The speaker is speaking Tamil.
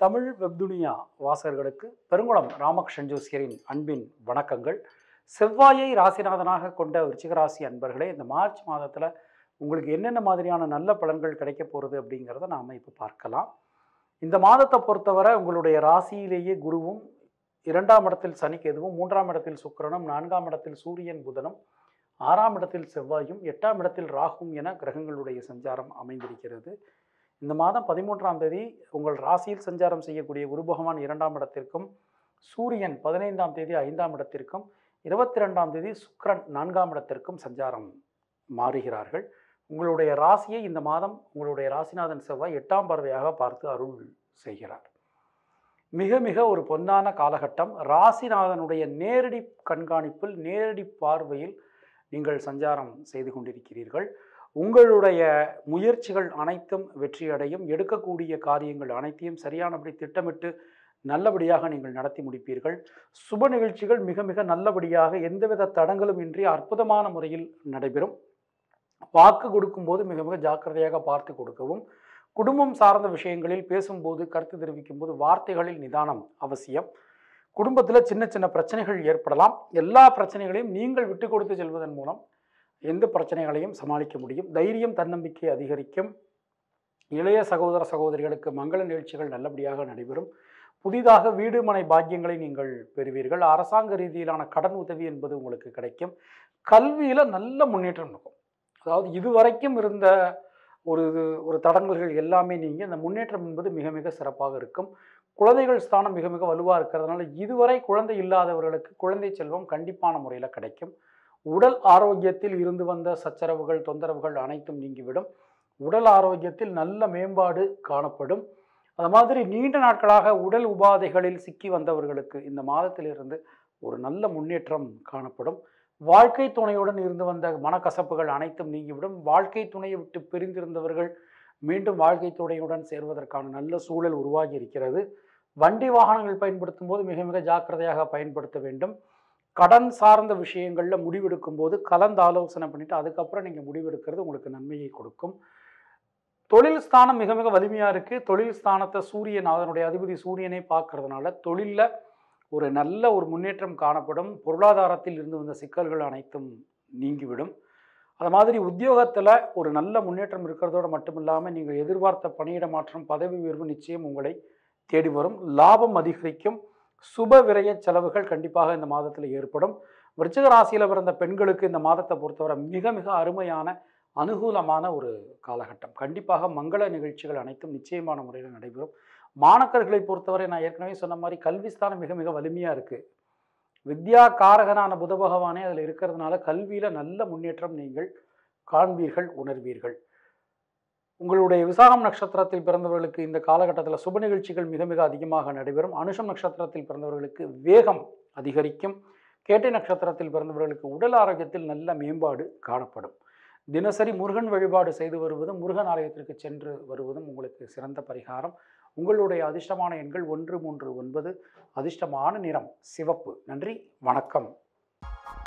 தமிழ் வெப்துனியா வாசகர்களுக்கு பெருங்குளம் ராமகிருஷ்ணன் ஜோசியரின் அன்பின் வணக்கங்கள் செவ்வாயை ராசிநாதனாக கொண்ட விருச்சிக ராசி அன்பர்களே இந்த மார்ச் மாதத்தில் உங்களுக்கு என்னென்ன மாதிரியான நல்ல பலன்கள் கிடைக்க போகிறது அப்படிங்கிறத நாம் இப்போ பார்க்கலாம் இந்த மாதத்தை பொறுத்தவரை உங்களுடைய ராசியிலேயே குருவும் இரண்டாம் இடத்தில் சனி கேதுவும் மூன்றாம் இடத்தில் சுக்கிரனும் நான்காம் இடத்தில் சூரியன் புதனும் ஆறாம் இடத்தில் செவ்வாயும் எட்டாம் இடத்தில் ராகும் என கிரகங்களுடைய சஞ்சாரம் அமைந்திருக்கிறது இந்த மாதம் பதிமூன்றாம் தேதி உங்கள் ராசியில் சஞ்சாரம் செய்யக்கூடிய குரு பகவான் இரண்டாம் இடத்திற்கும் சூரியன் பதினைந்தாம் தேதி ஐந்தாம் இடத்திற்கும் இருபத்தி ரெண்டாம் தேதி சுக்கிரன் நான்காம் இடத்திற்கும் சஞ்சாரம் மாறுகிறார்கள் உங்களுடைய ராசியை இந்த மாதம் உங்களுடைய ராசிநாதன் செவ்வாய் எட்டாம் பார்வையாக பார்த்து அருள் செய்கிறார் மிக மிக ஒரு பொன்னான காலகட்டம் ராசிநாதனுடைய நேரடி கண்காணிப்பில் நேரடி பார்வையில் நீங்கள் சஞ்சாரம் செய்து கொண்டிருக்கிறீர்கள் உங்களுடைய முயற்சிகள் அனைத்தும் வெற்றியடையும் எடுக்கக்கூடிய காரியங்கள் அனைத்தையும் சரியானபடி திட்டமிட்டு நல்லபடியாக நீங்கள் நடத்தி முடிப்பீர்கள் சுப நிகழ்ச்சிகள் மிக மிக நல்லபடியாக எந்தவித தடங்களும் இன்றி அற்புதமான முறையில் நடைபெறும் வாக்கு கொடுக்கும்போது மிக மிக ஜாக்கிரதையாக பார்த்து கொடுக்கவும் குடும்பம் சார்ந்த விஷயங்களில் பேசும்போது கருத்து தெரிவிக்கும் போது வார்த்தைகளில் நிதானம் அவசியம் குடும்பத்தில் சின்ன சின்ன பிரச்சனைகள் ஏற்படலாம் எல்லா பிரச்சனைகளையும் நீங்கள் விட்டு கொடுத்து செல்வதன் மூலம் எந்த பிரச்சனைகளையும் சமாளிக்க முடியும் தைரியம் தன்னம்பிக்கை அதிகரிக்கும் இளைய சகோதர சகோதரிகளுக்கு மங்கள நிகழ்ச்சிகள் நல்லபடியாக நடைபெறும் புதிதாக வீடு மனை பாக்கியங்களை நீங்கள் பெறுவீர்கள் அரசாங்க ரீதியிலான கடன் உதவி என்பது உங்களுக்கு கிடைக்கும் கல்வியில் நல்ல முன்னேற்றம் இருக்கும் அதாவது இதுவரைக்கும் இருந்த ஒரு ஒரு தடங்கல்கள் எல்லாமே நீங்கள் இந்த முன்னேற்றம் என்பது மிக மிக சிறப்பாக இருக்கும் குழந்தைகள் ஸ்தானம் மிக மிக வலுவாக இருக்கிறதுனால இதுவரை குழந்தை இல்லாதவர்களுக்கு குழந்தை செல்வம் கண்டிப்பான முறையில் கிடைக்கும் உடல் ஆரோக்கியத்தில் இருந்து வந்த சச்சரவுகள் தொந்தரவுகள் அனைத்தும் நீங்கிவிடும் உடல் ஆரோக்கியத்தில் நல்ல மேம்பாடு காணப்படும் அது மாதிரி நீண்ட நாட்களாக உடல் உபாதைகளில் சிக்கி வந்தவர்களுக்கு இந்த மாதத்திலிருந்து ஒரு நல்ல முன்னேற்றம் காணப்படும் வாழ்க்கை துணையுடன் இருந்து வந்த மனக்கசப்புகள் அனைத்தும் நீங்கிவிடும் வாழ்க்கை துணையை விட்டு பிரிந்திருந்தவர்கள் மீண்டும் வாழ்க்கை துணையுடன் சேர்வதற்கான நல்ல சூழல் உருவாகி இருக்கிறது வண்டி வாகனங்கள் பயன்படுத்தும் போது மிக மிக ஜாக்கிரதையாக பயன்படுத்த வேண்டும் கடன் சார்ந்த விஷயங்களில் முடிவெடுக்கும் போது கலந்து ஆலோசனை பண்ணிவிட்டு அதுக்கப்புறம் நீங்கள் முடிவெடுக்கிறது உங்களுக்கு நன்மையை கொடுக்கும் தொழில் ஸ்தானம் மிக மிக வலிமையாக இருக்குது தொழில் ஸ்தானத்தை சூரியன் அதனுடைய அதிபதி சூரியனை பார்க்கறதுனால தொழிலில் ஒரு நல்ல ஒரு முன்னேற்றம் காணப்படும் பொருளாதாரத்தில் இருந்து வந்த சிக்கல்கள் அனைத்தும் நீங்கிவிடும் அது மாதிரி உத்தியோகத்தில் ஒரு நல்ல முன்னேற்றம் இருக்கிறதோடு மட்டும் இல்லாமல் நீங்கள் எதிர்பார்த்த பணியிட மாற்றம் பதவி உயர்வு நிச்சயம் உங்களை தேடி வரும் லாபம் அதிகரிக்கும் சுப விரய செலவுகள் கண்டிப்பாக இந்த மாதத்தில் ஏற்படும் விருச்சிக ராசியில் பிறந்த பெண்களுக்கு இந்த மாதத்தை பொறுத்தவரை மிக மிக அருமையான அனுகூலமான ஒரு காலகட்டம் கண்டிப்பாக மங்கள நிகழ்ச்சிகள் அனைத்தும் நிச்சயமான முறையில் நடைபெறும் மாணக்கர்களை பொறுத்தவரை நான் ஏற்கனவே சொன்ன மாதிரி கல்விஸ்தானம் மிக மிக வலிமையாக இருக்குது வித்யா காரகனான புத பகவானே அதில் இருக்கிறதுனால கல்வியில் நல்ல முன்னேற்றம் நீங்கள் காண்பீர்கள் உணர்வீர்கள் உங்களுடைய விசாகம் நட்சத்திரத்தில் பிறந்தவர்களுக்கு இந்த காலகட்டத்தில் சுப நிகழ்ச்சிகள் மிக மிக அதிகமாக நடைபெறும் அனுஷம் நட்சத்திரத்தில் பிறந்தவர்களுக்கு வேகம் அதிகரிக்கும் கேட்டை நட்சத்திரத்தில் பிறந்தவர்களுக்கு உடல் ஆரோக்கியத்தில் நல்ல மேம்பாடு காணப்படும் தினசரி முருகன் வழிபாடு செய்து வருவதும் முருகன் ஆலயத்திற்கு சென்று வருவதும் உங்களுக்கு சிறந்த பரிகாரம் உங்களுடைய அதிர்ஷ்டமான எண்கள் ஒன்று மூன்று ஒன்பது அதிர்ஷ்டமான நிறம் சிவப்பு நன்றி வணக்கம்